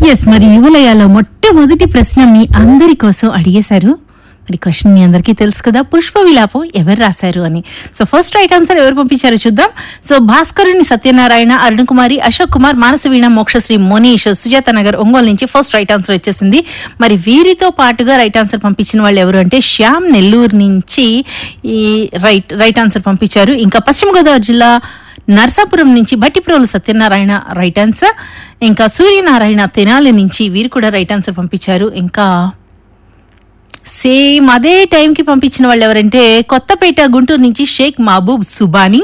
yes మరి యువలయాలో మొట్టమొదటి ప్రశ్న మీ అందరి కోసం అడిగేశారు మరి క్వశ్చన్ మీ అందరికీ తెలుసు కదా పుష్ప విలాపం ఎవరు రాశారు అని సో ఫస్ట్ రైట్ ఆన్సర్ ఎవరు పంపించారో చూద్దాం సో భాస్కరుని సత్యనారాయణ అరుణ్ కుమారి అశోక్ కుమార్ మానసవీణ మోక్షశ్రీ మోనీష్ సుజాత నగర్ ఒంగోలు నుంచి ఫస్ట్ రైట్ ఆన్సర్ వచ్చేసింది మరి వీరితో పాటుగా రైట్ ఆన్సర్ పంపించిన వాళ్ళు ఎవరు అంటే శ్యామ్ నెల్లూరు నుంచి ఈ రైట్ రైట్ ఆన్సర్ పంపించారు ఇంకా పశ్చిమ గోదావరి జిల్లా నర్సాపురం నుంచి భట్టిప్రోలు సత్యనారాయణ రైట్ ఆన్సర్ ఇంకా సూర్యనారాయణ తెనాలి నుంచి వీరు కూడా రైట్ ఆన్సర్ పంపించారు ఇంకా సేమ్ అదే టైంకి పంపించిన వాళ్ళు ఎవరంటే కొత్తపేట గుంటూరు నుంచి షేక్ మహబూబ్ సుబానీ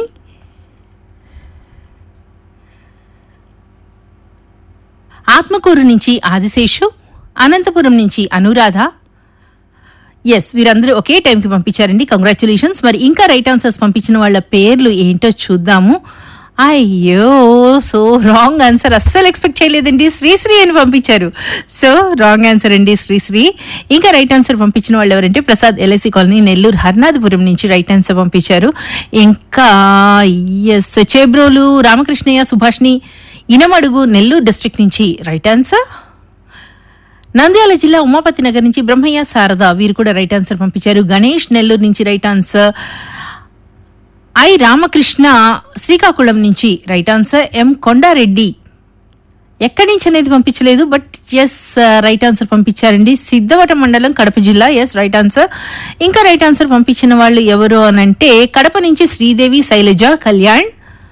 ఆత్మకూరు నుంచి ఆదిశేషు అనంతపురం నుంచి అనురాధ ఎస్ వీరందరూ ఒకే టైంకి పంపించారండి కంగ్రాచులేషన్స్ మరి ఇంకా రైట్ ఆన్సర్స్ పంపించిన వాళ్ళ పేర్లు ఏంటో చూద్దాము అయ్యో సో రాంగ్ ఆన్సర్ అస్సలు ఎక్స్పెక్ట్ చేయలేదండి శ్రీశ్రీ అని పంపించారు సో రాంగ్ ఆన్సర్ అండి శ్రీశ్రీ ఇంకా రైట్ ఆన్సర్ పంపించిన వాళ్ళు ఎవరంటే ప్రసాద్ ఎల్ఐసి కాలనీ నెల్లూరు హర్నాథపురం నుంచి రైట్ ఆన్సర్ పంపించారు ఇంకా ఎస్ చేబ్రోలు రామకృష్ణయ్య సుభాష్ని ఇనమడుగు నెల్లూరు డిస్ట్రిక్ట్ నుంచి రైట్ ఆన్సర్ నంద్యాల జిల్లా ఉమాపతి నగర్ నుంచి బ్రహ్మయ్య శారద వీరు కూడా రైట్ ఆన్సర్ పంపించారు గణేష్ నెల్లూరు నుంచి right answer I Ramakrishna Srikakulam నుంచి రైట్ ఆన్సర్ ఎం కొండారెడ్డి ఎక్కడి నుంచి అనేది పంపించలేదు బట్ ఎస్ రైట్ ఆన్సర్ పంపించారండి సిద్ధవట మండలం కడప జిల్లా ఎస్ రైట్ ఆన్సర్ ఇంకా రైట్ ఆన్సర్ పంపించిన వాళ్ళు ఎవరు అని అంటే కడప నుంచి శ్రీదేవి శైలజ కళ్యాణ్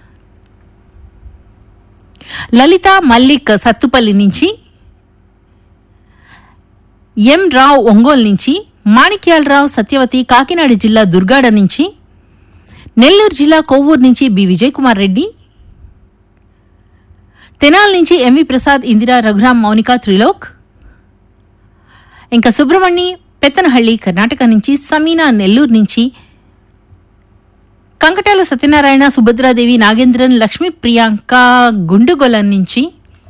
లలిత మల్లిక్ సత్తుపల్లి నుంచి ఎం రావు ఒంగోలు నుంచి మాణిక్యాలరావు సత్యవతి కాకినాడ జిల్లా దుర్గాడ నుంచి నెల్లూరు జిల్లా కొవ్వూరు నుంచి బి విజయ్ కుమార్ రెడ్డి తెనాల్ నుంచి ఎంవి ప్రసాద్ ఇందిరా రఘురాం మౌనిక త్రిలోక్ ఇంకా సుబ్రహ్మణ్యి పెత్తనహಳ್ಳಿ కర్ణాటక నుంచి సమీనా నెల్లూరు నుంచి కంకటాల సత్యనారాయణ సుభద్రాదేవి నాగేంద్రన్ లక్ష్మీ ప్రియాంక గుండుగొలం నుంచి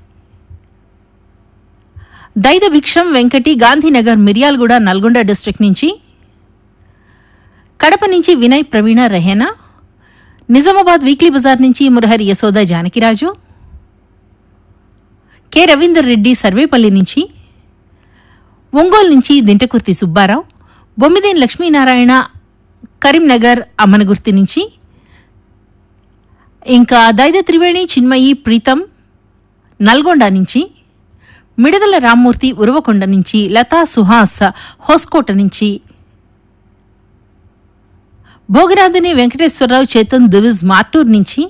దైద భిక్షం వెంకటి గాంధీనగర్ మిర్యాలగూడ నల్గొండ డిస్ట్రిక్ట్ నుంచి కడప నుంచి వినయ్ ప్రవీణ రెహేనా నిజామాబాద్ వీక్లీ బజార్ నుంచి మురహరి యశోద జానకిరాజు కె రవీందర్ రెడ్డి సర్వేపల్లి నుంచి ఒంగోలు నుంచి దింటకుర్తి సుబ్బారావు బొమ్మిదేని లక్ష్మీనారాయణ కరీంనగర్ అమ్మనగుర్తి నుంచి ఇంకా దైద త్రివేణి చిన్మయి ప్రీతం నల్గొండ నుంచి మిడదల రామ్మూర్తి ఉరవకొండ నుంచి లతా సుహాస్ హోస్కోట నుంచి భోగరాధిని వెంకటేశ్వరరావు చేతన్ దివిజ్ మార్టూర్ నుంచి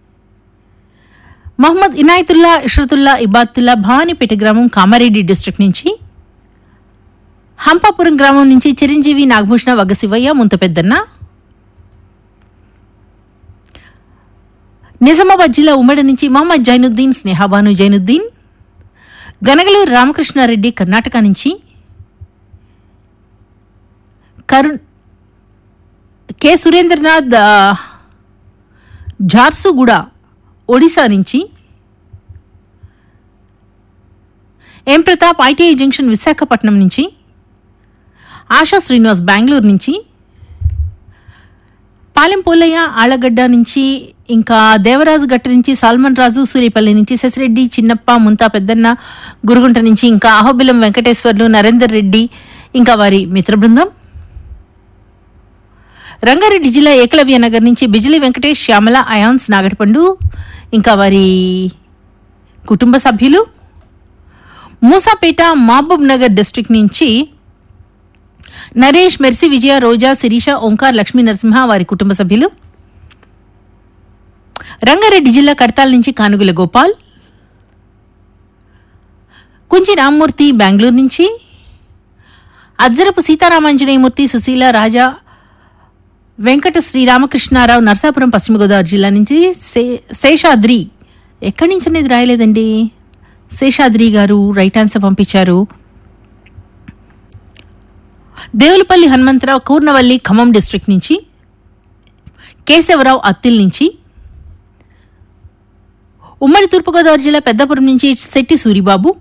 మహమ్మద్ ఇనాయతుల్లా ఇష్రతుల్లా ఇబాతుల్లా భవానీపేట గ్రామం కామారెడ్డి డిస్ట్రిక్ట్ నుంచి హంపాపురం గ్రామం నుంచి చిరంజీవి నాగభూషణ వగ్గశివయ్య ముంతపెద్దన్న నిజామాబాద్ జిల్లా ఉమ్మడి నుంచి మహమ్మద్ జైనుద్దీన్ స్నేహాబాను జైనుద్దీన్ గనగలూరు రామకృష్ణారెడ్డి కర్ణాటక నుంచి కరుణ్ కె సురేంద్రనాథ్ ఆ, జార్సుగూడ ఒడిశా నుంచి M Pratap I T I junction Visakhapatnam నుంచి ఆశా శ్రీనివాస్ బెంగళూరు నుంచి పాలెం పోలయ్య ఆళ్లగడ్డ నుంచి ఇంకా దేవరాజు గట్ట నుంచి సాల్మన్ రాజు సూర్యపల్లి నుంచి శశిరెడ్డి చిన్నప్ప ముంతా పెద్దన్న గురుగుంట నుంచి ఇంకా అహోబిలం వెంకటేశ్వర్లు నరేందర్ రెడ్డి ఇంకా వారి మిత్ర బృందం రంగారెడ్డి జిల్లా ఏకలవ్య నగర్ నుంచి బిజిలి వెంకటేష్ శ్యామల అయాన్స్ నాగటిపండు ఇంకా వారి కుటుంబ సభ్యులు మూసాపేట మహబూబ్ నగర్ డిస్ట్రిక్ట్ నుంచి నరేష్ మెర్సి విజయ రోజా శిరీష ఓంకార్ లక్ష్మీ నరసింహ వారి కుటుంబ సభ్యులు రంగారెడ్డి జిల్లా కడతాల్ నుంచి కానుగుల గోపాల్ కుంచి రామ్మూర్తి బెంగళూరు నుంచి అజ్జరపు సీతారామాంజనేయమూర్తి సుశీల రాజా వెంకట శ్రీరామకృష్ణారావు నర్సాపురం పశ్చిమ గోదావరి జిల్లా నుంచి శే- శేషాద్రి ఎక్కడి నుంచి అనేది రాయలేదండి శేషాద్రి గారు రైట్ ఆన్సర్ పంపించారు దేవులపల్లి హనుమంతరావు కూర్నవల్లి ఖమ్మం డిస్ట్రిక్ట్ నుంచి కేశవరావు అత్తిల్ నుంచి ఉమ్మడి తూర్పుగోదావరి జిల్లా పెద్దపురం నుంచి శెట్టి సూరిబాబు